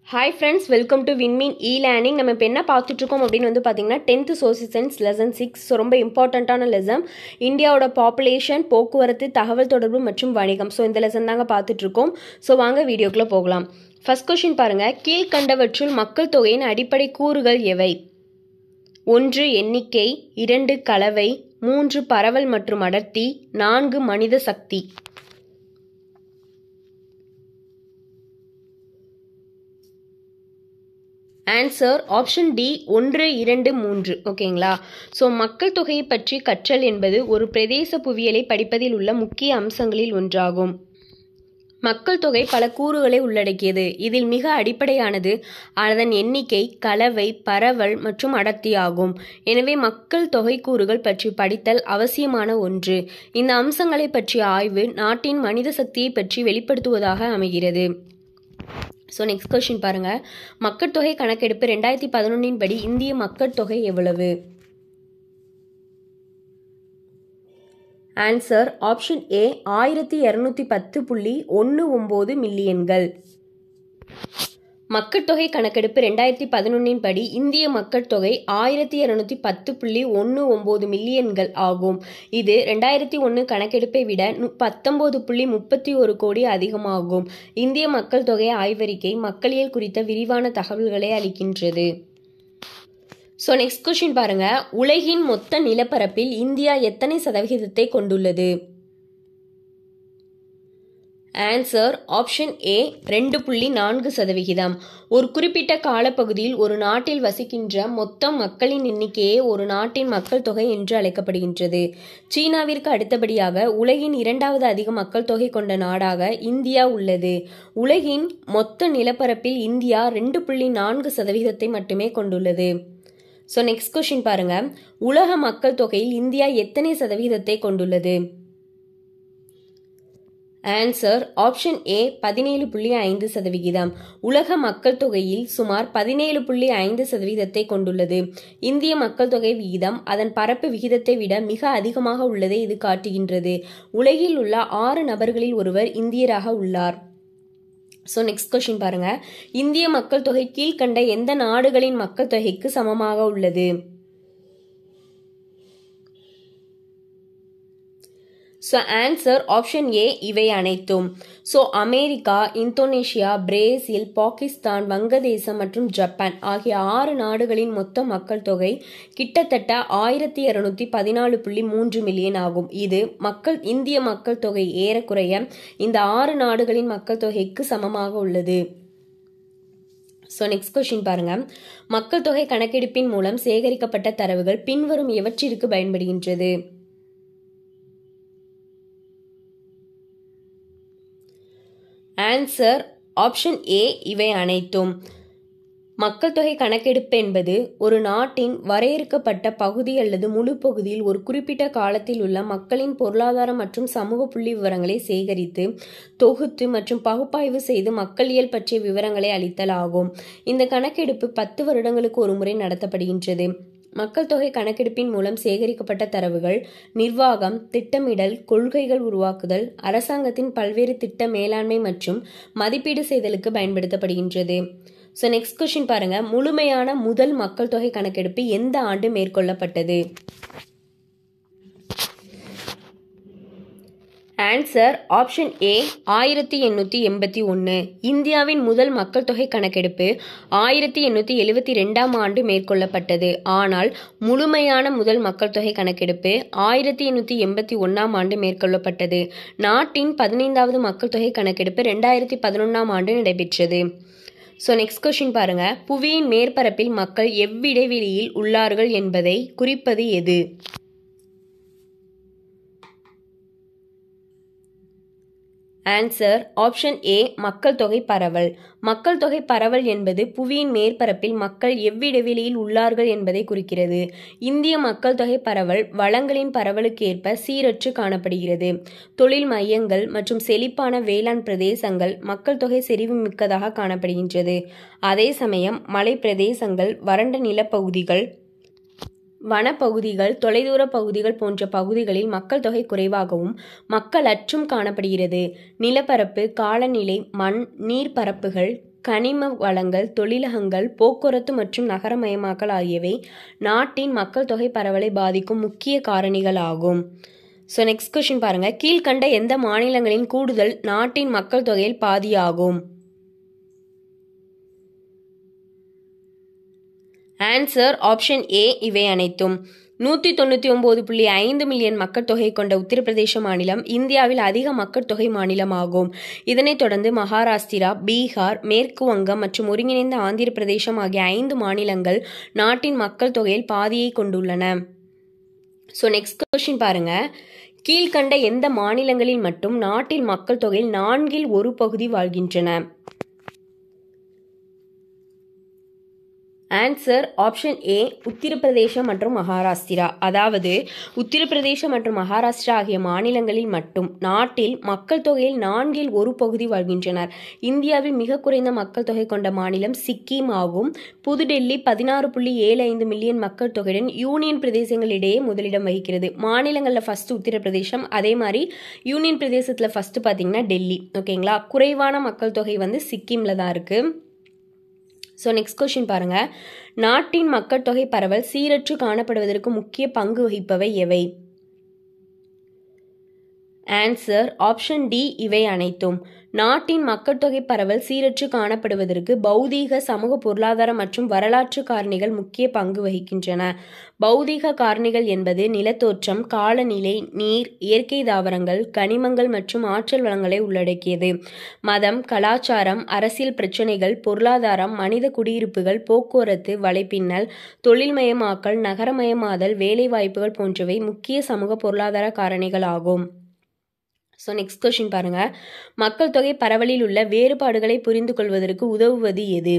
hi friends welcome to Vinmeen e learning நம்ம இப்போ என்ன பார்த்துட்ருக்கோம் அப்படின்னு வந்து பார்த்தீங்கன்னா tenth social science lesson six so ரொம்ப இம்பார்ட்டண்ட்டான லெசன் இந்தியாவோட பாப்புலேஷன் போக்குவரத்து தகவல் தொடர்பு மற்றும் வணிகம் ஸோ இந்த லெசன் தாங்க பார்த்துட்ருக்கோம் ஸோ வாங்க வீடியோக்குள்ளே போகலாம் ஃபர்ஸ்ட் கொஷின் பாருங்கள் கீழ்கண்டவற்றுள் மக்கள் தொகையின் அடிப்படை கூறுகள் எவை ஒன்று எண்ணிக்கை இரண்டு கலவை மூன்று பரவல் மற்றும் அடர்த்தி நான்கு மனித சக்தி ஆன்சர் ஆப்ஷன் டி ஒன்று இரண்டு மூன்று ஓகேங்களா ஸோ மக்கள் தொகையை பற்றி கற்றல் என்பது ஒரு பிரதேச புவியியலை படிப்பதில் உள்ள முக்கிய அம்சங்களில் ஒன்றாகும் மக்கள் தொகை பல கூறுகளை உள்ளடக்கியது இதில் மிக அடிப்படையானது அதன் எண்ணிக்கை கலவை பரவல் மற்றும் அடர்த்தி ஆகும் எனவே மக்கள் தொகை கூறுகள் பற்றி படித்தல் அவசியமான ஒன்று இந்த அம்சங்களை பற்றிய ஆய்வு நாட்டின் மனித சக்தியை பற்றி வெளிப்படுத்துவதாக அமைகிறது ஸோ நெக்ஸ்ட் கொஸ்டின் பாருங்க மக்கள் தொகை கணக்கெடுப்பு ரெண்டாயிரத்தி பதினொன்றின் படி இந்திய மக்கள் தொகை எவ்வளவு ஆன்சர் ஆப்ஷன் ஏ ஆயிரத்தி இரநூத்தி பத்து புள்ளி ஒன்று ஒம்பது மில்லியன்கள் மக்கள் தொகை கணக்கெடுப்பு ரெண்டாயிரத்தி பதினொன்றின் படி இந்திய மக்கள் தொகை ஆயிரத்தி இரநூத்தி பத்து புள்ளி ஒன்று ஒம்பது மில்லியன்கள் ஆகும் இது ரெண்டாயிரத்தி ஒன்று கணக்கெடுப்பை விட நு பத்தொம்போது புள்ளி முப்பத்தி ஒரு கோடி அதிகமாகும் இந்திய மக்கள் தொகை ஆய்வறிக்கை மக்களியல் குறித்த விரிவான தகவல்களை அளிக்கின்றது ஸோ நெக்ஸ்ட் கொஷின் பாருங்க உலகின் மொத்த நிலப்பரப்பில் இந்தியா எத்தனை சதவிகிதத்தை கொண்டுள்ளது ஆன்சர் ஆப்ஷன் ஏ ரெண்டு புள்ளி நான்கு சதவிகிதம் ஒரு குறிப்பிட்ட காலப்பகுதியில் ஒரு நாட்டில் வசிக்கின்ற மொத்த மக்களின் எண்ணிக்கையே ஒரு நாட்டின் மக்கள் தொகை என்று அழைக்கப்படுகின்றது சீனாவிற்கு அடுத்தபடியாக உலகின் இரண்டாவது அதிக மக்கள் தொகை கொண்ட நாடாக இந்தியா உள்ளது உலகின் மொத்த நிலப்பரப்பில் இந்தியா ரெண்டு புள்ளி நான்கு சதவிகிதத்தை மட்டுமே கொண்டுள்ளது ஸோ நெக்ஸ்ட் கொஷின் பாருங்க உலக மக்கள் தொகையில் இந்தியா எத்தனை சதவீதத்தை கொண்டுள்ளது ஆன்சர் ஆப்ஷன் ஏ பதினேழு புள்ளி ஐந்து சதவிகிதம் உலக மக்கள் தொகையில் சுமார் பதினேழு புள்ளி ஐந்து சதவீதத்தை கொண்டுள்ளது இந்திய மக்கள் தொகை விகிதம் அதன் பரப்பு விகிதத்தை விட மிக அதிகமாக உள்ளதை இது காட்டுகின்றது உலகில் உள்ள ஆறு நபர்களில் ஒருவர் இந்தியராக உள்ளார் ஸோ நெக்ஸ்ட் கொஷின் பாருங்க இந்திய மக்கள் தொகை கீழ்கண்ட எந்த நாடுகளின் மக்கள் தொகைக்கு சமமாக உள்ளது ஸோ ஆன்சர் ஆப்ஷன் ஏ இவை அனைத்தும் so America Indonesia Brazil Pakistan வங்கதேசம் மற்றும் ஜப்பான் ஆகிய ஆறு நாடுகளின் மொத்த மக்கள் தொகை கிட்டத்தட்ட ஆயிரத்தி இரநூத்தி பதினாலு புள்ளி மூன்று மில்லியன் ஆகும் இது மக்கள் இந்திய மக்கள் தொகை ஏறக்குறைய இந்த ஆறு நாடுகளின் மக்கள் தொகைக்கு சமமாக உள்ளது ஸோ நெக்ஸ்ட் கொஷின் பாருங்க மக்கள் தொகை கணக்கெடுப்பின் மூலம் சேகரிக்கப்பட்ட தரவுகள் பின்வரும் எவற்றிற்கு பயன்படுகின்றது ஆன்சர் ஆப்ஷன் ஏ இவை அனைத்தும் மக்கள் தொகை கணக்கெடுப்பு என்பது ஒரு நாட்டின் வரையறுக்கப்பட்ட பகுதி அல்லது முழு பகுதியில் ஒரு குறிப்பிட்ட காலத்தில் உள்ள மக்களின் பொருளாதார மற்றும் சமூக புள்ளி விவரங்களை சேகரித்து தொகுத்து மற்றும் பகுப்பாய்வு செய்து மக்களியல் பற்றிய விவரங்களை அளித்தல் ஆகும் இந்த கணக்கெடுப்பு பத்து வருடங்களுக்கு ஒரு முறை நடத்தப்படுகின்றது மக்கள் தொகை கணக்கெடுப்பின் மூலம் சேகரிக்கப்பட்ட தரவுகள் நிர்வாகம் திட்டமிடல் கொள்கைகள் உருவாக்குதல் அரசாங்கத்தின் பல்வேறு திட்ட மேலாண்மை மற்றும் மதிப்பீடு செய்தலுக்கு பயன்படுத்தப்படுகின்றது ஸோ நெக்ஸ்ட் கொஸ்டின் பாருங்க முழுமையான முதல் மக்கள் தொகை கணக்கெடுப்பு எந்த ஆண்டு மேற்கொள்ளப்பட்டது ஆன்சர் ஆப்ஷன் ஏ ஆயிரத்தி எண்ணூற்றி எண்பத்தி ஒன்று இந்தியாவின் முதல் மக்கள் தொகை கணக்கெடுப்பு ஆயிரத்தி எண்ணூற்றி எழுபத்தி ரெண்டாம் ஆண்டு மேற்கொள்ளப்பட்டது ஆனால் முழுமையான முதல் மக்கள் தொகை கணக்கெடுப்பு ஆயிரத்தி எண்ணூற்றி எண்பத்தி ஒன்றாம் ஆண்டு மேற்கொள்ளப்பட்டது நாட்டின் பதினைந்தாவது மக்கள் தொகை கணக்கெடுப்பு ரெண்டாயிரத்தி பதினொன்றாம் ஆண்டு நடைபெற்றது ஸோ நெக்ஸ்ட் கொஷின் பாருங்க புவியின் மேற்பரப்பில் மக்கள் எவ்விடைவெளியில் உள்ளார்கள் என்பதை குறிப்பது எது ஆன்சர் ஆப்ஷன் ஏ மக்கள் தொகை பரவல் மக்கள் தொகை பரவல் என்பது புவியின் மேற்பரப்பில் மக்கள் எவ்விடைவெளியில் உள்ளார்கள் என்பதை குறிக்கிறது இந்திய மக்கள் தொகை பரவல் வளங்களின் பரவலுக்கேற்ப சீரற்று காணப்படுகிறது தொழில் மையங்கள் மற்றும் செழிப்பான வேளாண் பிரதேசங்கள் மக்கள் தொகை செறிவு மிக்கதாக காணப்படுகின்றது அதே சமயம் மலை பிரதேசங்கள் வறண்ட நிலப்பகுதிகள் வனப்பகுதிகள் தொலைதூர பகுதிகள் போன்ற பகுதிகளில் மக்கள் தொகை குறைவாகவும் மக்கள் அற்றும் காணப்படுகிறது நிலப்பரப்பு காலநிலை மண் நீர்ப்பரப்புகள் கனிம வளங்கள் தொழிலகங்கள் போக்குவரத்து மற்றும் நகரமயமாக்கல் ஆகியவை நாட்டின் மக்கள் தொகை பரவலை பாதிக்கும் முக்கிய காரணிகள் ஆகும் ஸோ நெக்ஸ்ட் கொஷின் பாருங்க கீழ்கண்ட எந்த மாநிலங்களின் கூடுதல் நாட்டின் மக்கள் தொகையில் பாதியாகும் ஆன்சர் ஆப்ஷன் ஏ இவை அனைத்தும் நூற்றி தொண்ணூற்றி ஒம்பது புள்ளி ஐந்து மில்லியன் மக்கள் தொகை கொண்ட உத்தரப்பிரதேச மாநிலம் இந்தியாவில் அதிக மக்கள் தொகை மாநிலமாகும் இதனைத் தொடர்ந்து மகாராஷ்டிரா பீகார் மேற்கு வங்கம் மற்றும் ஒருங்கிணைந்த ஆந்திர பிரதேசம் ஆகிய ஐந்து மாநிலங்கள் நாட்டின் மக்கள் தொகையில் பாதியை கொண்டுள்ளன ஸோ நெக்ஸ்ட் கொஸ்டின் பாருங்க கீழ்கண்ட எந்த மாநிலங்களில் மட்டும் நாட்டில் மக்கள் தொகையில் நான்கில் ஒரு பகுதி வாழ்கின்றன ஆன்சர் ஆப்ஷன் ஏ உத்தரப்பிரதேசம் மற்றும் மகாராஷ்டிரா அதாவது உத்தரப்பிரதேசம் மற்றும் மகாராஷ்டிரா ஆகிய மாநிலங்களில் மட்டும் நாட்டில் மக்கள் தொகையில் நான்கில் ஒரு பகுதி வாழ்கின்றனர் இந்தியாவில் மிக குறைந்த மக்கள் தொகை கொண்ட மாநிலம் சிக்கிம் ஆகும் புதுடெல்லி பதினாறு புள்ளி ஏழு ஐந்து மில்லியன் மக்கள் தொகையுடன் யூனியன் பிரதேசங்களிடையே முதலிடம் வகிக்கிறது மாநிலங்களில் ஃபர்ஸ்ட் உத்தரப்பிரதேசம் அதே மாதிரி யூனியன் பிரதேசத்தில் ஃபர்ஸ்ட் பார்த்தீங்கன்னா டெல்லி ஓகேங்களா குறைவான மக்கள் தொகை வந்து சிக்கிமில் தான் இருக்குது ஸோ நெக்ஸ்ட் கொஷின் பாருங்க நாட்டின் மக்கள் தொகை பரவல் சீரற்று காணப்படுவதற்கு முக்கிய பங்கு வகிப்பவை எவை ஆன்சர் ஆப்ஷன் டி இவை அனைத்தும் நாட்டின் மக்கள் தொகை பரவல் சீரற்று காணப்படுவதற்கு பௌதீக சமூக பொருளாதார மற்றும் வரலாற்று காரணிகள் முக்கிய பங்கு வகிக்கின்றன பௌதீக காரணிகள் என்பது நிலத்தோற்றம் காலநிலை நீர் இயற்கை தாவரங்கள் கனிமங்கள் மற்றும் ஆற்றல் வளங்களை உள்ளடக்கியது மதம் கலாச்சாரம் அரசியல் பிரச்சினைகள் பொருளாதாரம் மனித குடியிருப்புகள் போக்குவரத்து வலைப்பின்னல் தொழில்மயமாக்கல் நகரமயமாதல் வேலைவாய்ப்புகள் போன்றவை முக்கிய சமூக பொருளாதார காரணிகள் ஆகும் ஸோ நெக்ஸ்ட் கொஷின் பாருங்க மக்கள் தொகை பரவலில் உள்ள வேறுபாடுகளை புரிந்து கொள்வதற்கு உதவுவது எது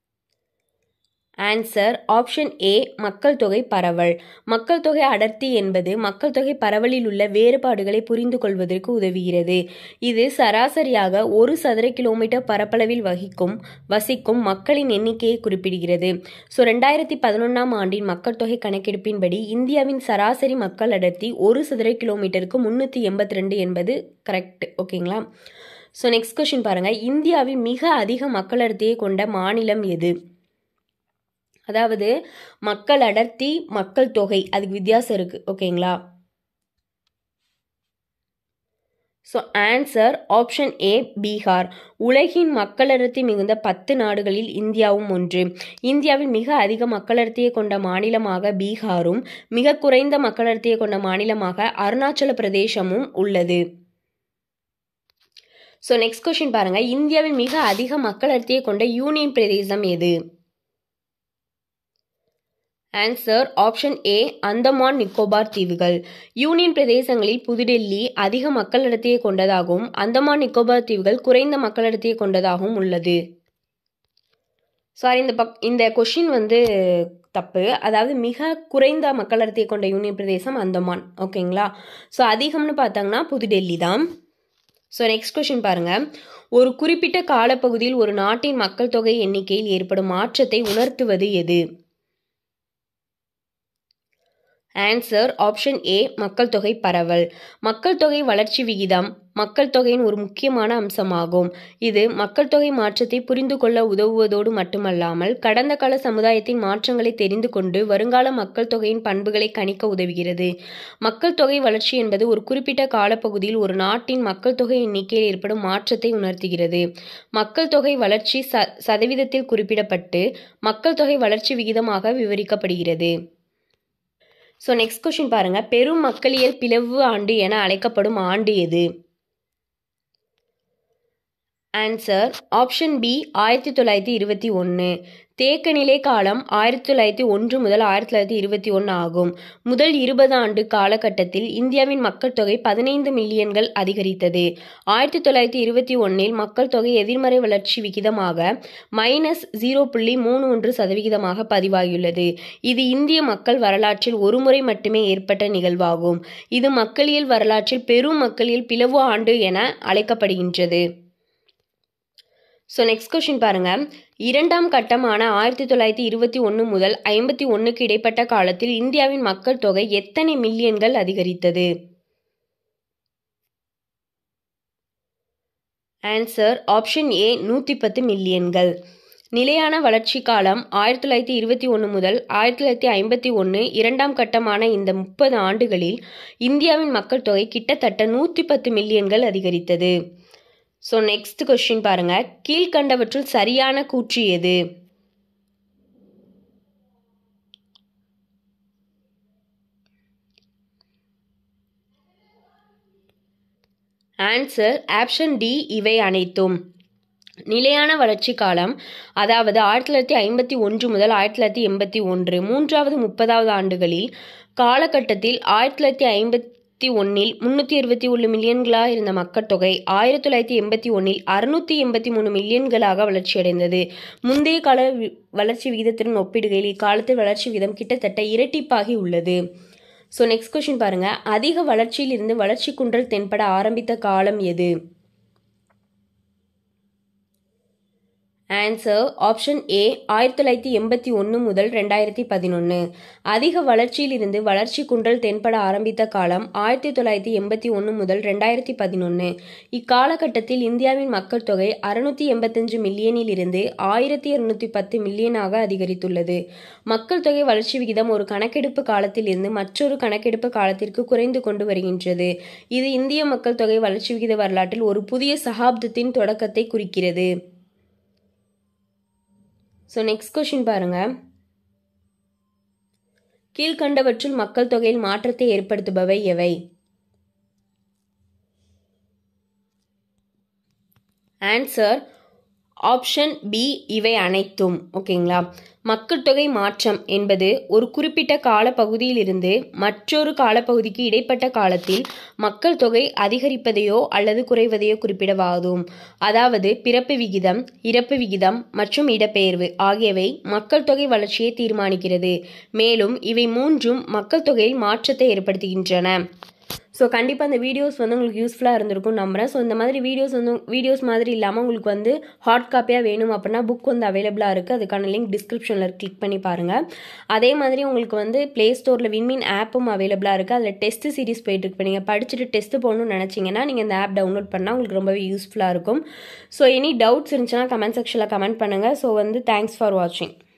ஆன்சர் ஆப்ஷன் ஏ மக்கள் தொகை பரவல் மக்கள் தொகை அடர்த்தி என்பது மக்கள் தொகை பரவலில் உள்ள வேறுபாடுகளை புரிந்து கொள்வதற்கு உதவுகிறது இது சராசரியாக ஒரு சதுர கிலோமீட்டர் பரப்பளவில் வகிக்கும் வசிக்கும் மக்களின் எண்ணிக்கையை குறிப்பிடுகிறது ஸோ ரெண்டாயிரத்தி பதினொன்றாம் ஆண்டின் மக்கள் தொகை கணக்கெடுப்பின்படி இந்தியாவின் சராசரி மக்கள் அடர்த்தி ஒரு சதுர கிலோமீட்டருக்கு முன்னூற்றி எண்பத்தி ரெண்டு என்பது கரெக்ட் ஓகேங்களா ஸோ நெக்ஸ்ட் கொஷின் பாருங்க இந்தியாவில் மிக அதிக மக்கள் அடர்த்தியை கொண்ட மாநிலம் எது அதாவது மக்கள் அடர்த்தி மக்கள் தொகை அதுக்கு வித்தியாசம் இருக்கு ஓகேங்களா so answer option A Bihar உலகின் மக்கள் அடர்த்தி மிகுந்த பத்து நாடுகளில் இந்தியாவும் ஒன்று இந்தியாவில் மிக அதிக மக்கள் அடர்த்தியை கொண்ட மாநிலமாக பீகாரும் மிக குறைந்த மக்கள் அடர்த்தியை கொண்ட மாநிலமாக அருணாச்சல பிரதேசமும் உள்ளது ஸோ நெக்ஸ்ட் கொஸ்டின் பாருங்க இந்தியாவில் மிக அதிக மக்கள் அடர்த்தியை கொண்ட யூனியன் பிரதேசம் எது answer option A Andaman Nicobar தீவுகள் யூனியன் பிரதேசங்களில் புதுடெல்லி அதிக மக்கள் அடர்த்தியை கொண்டதாகவும் அந்தமான் நிக்கோபார் தீவுகள் குறைந்த மக்கள் அடர்த்தியை கொண்டதாகவும் உள்ளது சாரி இந்த பக் இந்த கொஷின் வந்து தப்பு அதாவது மிக குறைந்த மக்கள் அடர்த்தியை கொண்ட யூனியன் பிரதேசம் அந்தமான் ஓகேங்களா ஸோ அதிகம்னு பார்த்தாங்கன்னா புதுடெல்லி தான் ஸோ நெக்ஸ்ட் கொஷின் பாருங்க ஒரு குறிப்பிட்ட காலப்பகுதியில் ஒரு நாட்டின் மக்கள் தொகை எண்ணிக்கையில் ஏற்படும் மாற்றத்தை உணர்த்துவது எது ஆன்சர் ஆப்ஷன் ஏ மக்கள் தொகை பரவல் மக்கள் தொகை வளர்ச்சி விகிதம் மக்கள் தொகையின் ஒரு முக்கியமான அம்சமாகும் இது மக்கள் தொகை மாற்றத்தை புரிந்து கொள்ள உதவுவதோடு மட்டுமல்லாமல் கடந்த கால சமுதாயத்தின் மாற்றங்களை தெரிந்து கொண்டு வருங்கால மக்கள் தொகையின் பண்புகளை கணிக்க உதவுகிறது மக்கள் தொகை வளர்ச்சி என்பது ஒரு குறிப்பிட்ட காலப்பகுதியில் ஒரு நாட்டின் மக்கள் தொகை எண்ணிக்கையில் ஏற்படும் மாற்றத்தை உணர்த்துகிறது மக்கள் தொகை வளர்ச்சி ச சதவீதத்தில் குறிப்பிடப்பட்டு மக்கள் தொகை வளர்ச்சி விகிதமாக விவரிக்கப்படுகிறது ஸோ நெக்ஸ்ட் கொஷின் பாருங்க பெரும் மக்களியல் பிளவு ஆண்டு என அழைக்கப்படும் ஆண்டு எது ஆன்சர் ஆப்ஷன் பி ஆயிரத்தி தொள்ளாயிரத்தி இருபத்தி ஒன்று தேக்கநிலை காலம் ஆயிரத்தி தொள்ளாயிரத்தி ஒன்று முதல் ஆயிரத்தி தொள்ளாயிரத்தி இருபத்தி ஒன்று ஆகும் முதல் இருபது ஆண்டு காலகட்டத்தில் இந்தியாவின் மக்கள் தொகை பதினைந்து மில்லியன்கள் அதிகரித்தது ஆயிரத்தி தொள்ளாயிரத்தி இருபத்தி ஒன்றில் மக்கள் தொகை எதிர்மறை வளர்ச்சி விகிதமாக மைனஸ் ஜீரோ புள்ளி மூணு ஒன்று சதவிகிதமாக பதிவாகியுள்ளது இது இந்திய மக்கள் வரலாற்றில் ஒருமுறை மட்டுமே ஏற்பட்ட நிகழ்வாகும் இது மக்களியல் வரலாற்றில் பெரும் மக்களியல் பிளவு ஆண்டு என அழைக்கப்படுகின்றது ஸோ நெக்ஸ்ட் கொஷின் பாருங்க இரண்டாம் கட்டமான ஆயிரத்தி தொள்ளாயிரத்தி இருபத்தி ஒன்று முதல் ஐம்பத்தி ஒன்றுக்கு இடைப்பட்ட காலத்தில் இந்தியாவின் மக்கள் தொகை எத்தனை மில்லியன்கள் அதிகரித்தது ஆன்சர் ஆப்ஷன் ஏ நூற்றி பத்து மில்லியன்கள் நிலையான வளர்ச்சி காலம் ஆயிரத்தி தொள்ளாயிரத்தி இருபத்தி ஒன்று முதல் ஆயிரத்தி தொள்ளாயிரத்தி ஐம்பத்தி ஒன்று இரண்டாம் கட்டமான இந்த முப்பது ஆண்டுகளில் இந்தியாவின் மக்கள் தொகை கிட்டத்தட்ட நூற்றி பத்து மில்லியன்கள் அதிகரித்தது ஸோ நெக்ஸ்ட் கொஸ்டின் பாருங்க கீழ்கண்டவற்றுள் சரியான கூற்று எது ஆன்சர் ஆப்ஷன் டி இவை அனைத்தும் நிலையான வளர்ச்சி காலம் அதாவது ஆயிரத்தி தொள்ளாயிரத்தி ஐம்பத்தி ஒன்று முதல் ஆயிரத்தி தொள்ளாயிரத்தி எண்பத்தி ஒன்று மூன்றாவது முப்பதாவது ஆண்டுகளில் காலகட்டத்தில் ஆயிரத்தி தொள்ளாயிரத்தி ஐம்பத்தி ஒன்றில் முன்னூற்றி இருபத்தி ஒன்று மில்லியன்களாக இருந்த மக்கள் தொகை ஆயிரத்தி தொள்ளாயிரத்தி எண்பத்தி ஒன்றில் அறுநூற்றி எண்பத்தி மூணு மில்லியன்களாக வளர்ச்சியடைந்தது முந்தைய கால வி- வளர்ச்சி விகிதத்துடன் ஒப்பிடுகையில் இக்காலத்தில் வளர்ச்சி விகிதம் கிட்டத்தட்ட இரட்டிப்பாகி உள்ளது ஸோ நெக்ஸ்ட் கொஸ்டின் பாருங்க அதிக வளர்ச்சியில் இருந்து வளர்ச்சி குன்றல் தென்பட ஆரம்பித்த காலம் எது ஆன்சர் ஆப்ஷன் ஏ ஆயிரத்தி தொள்ளாயிரத்தி எண்பத்தி ஒன்று முதல் ரெண்டாயிரத்தி பதினொன்று அதிக வளர்ச்சியில் இருந்து வளர்ச்சி குன்றல் தென்பட ஆரம்பித்த காலம் ஆயிரத்தி தொள்ளாயிரத்தி எண்பத்தி ஒன்று முதல் ரெண்டாயிரத்தி பதினொன்று இக்காலகட்டத்தில் இந்தியாவின் மக்கள் தொகை அறுநூற்றி எண்பத்தஞ்சு மில்லியனில் இருந்து ஆயிரத்தி இருநூற்றி பத்து மில்லியனாக அதிகரித்துள்ளது மக்கள் தொகை வளர்ச்சி விகிதம் ஒரு கணக்கெடுப்பு காலத்தில் இருந்து மற்றொரு கணக்கெடுப்பு காலத்திற்கு குறைந்து கொண்டு வருகின்றது இது இந்திய மக்கள் தொகை வளர்ச்சி விகித வரலாற்றில் ஒரு புதிய சகாப்தத்தின் தொடக்கத்தை குறிக்கிறது ஸோ நெக்ஸ்ட் கொஷின் பாருங்க கீழ்கண்டவற்றுள் மக்கள் தொகையில் மாற்றத்தை ஏற்படுத்துபவை எவை ஆன்சர் ஆப்ஷன் பி இவை அனைத்தும் ஓகேங்களா மக்கள் தொகை மாற்றம் என்பது ஒரு குறிப்பிட்ட காலப்பகுதியிலிருந்து மற்றொரு காலப்பகுதிக்கு இடைப்பட்ட காலத்தில் மக்கள் தொகை அதிகரிப்பதையோ அல்லது குறைவதையோ குறிப்பிடவாகும் அதாவது பிறப்பு விகிதம் இறப்பு விகிதம் மற்றும் இடப்பெயர்வு ஆகியவை மக்கள் தொகை வளர்ச்சியை தீர்மானிக்கிறது மேலும் இவை மூன்றும் மக்கள் தொகையில் மாற்றத்தை ஏற்படுத்துகின்றன ஸோ கண்டிப்பாக அந்த வீடியோஸ் வந்து உங்களுக்கு யூஸ்ஃபுல்லாக இருந்திருக்கும் நம்புறேன் ஸோ இந்த மாதிரி வீடியோஸ் வந்து வீடியோஸ் மாதிரி இல்லாமல் உங்களுக்கு வந்து ஹார்ட் காப்பியாக வேணும் அப்படின்னா புக் வந்து அவைலபிளாக இருக்குது அதுக்கான லிங்க் டிஸ்கிரிப்ஷனில் கிளிக் பண்ணி பாருங்கள் அதே மாதிரி உங்களுக்கு வந்து ப்ளே ஸ்டோரில் வின்மின் ஆப்பும் அவைலபிளாக இருக்குது அதில் டெஸ்ட் சீரிஸ் போயிட்டுருக்கு இப்போ நீங்கள் படிச்சுட்டு டெஸ்ட் போகணும்னு நினச்சிங்கன்னா நீங்கள் இந்த ஆப் டவுன்லோட் பண்ணால் உங்களுக்கு ரொம்பவே யூஸ்ஃபுல்லாக இருக்கும் ஸோ எனி டவுட்ஸ் இருந்துச்சுன்னா கமெண்ட் செக்ஷனில் கமெண்ட் பண்ணுங்கள் ஸோ வந்து தேங்க்ஸ் ஃபார் வாட்சிங்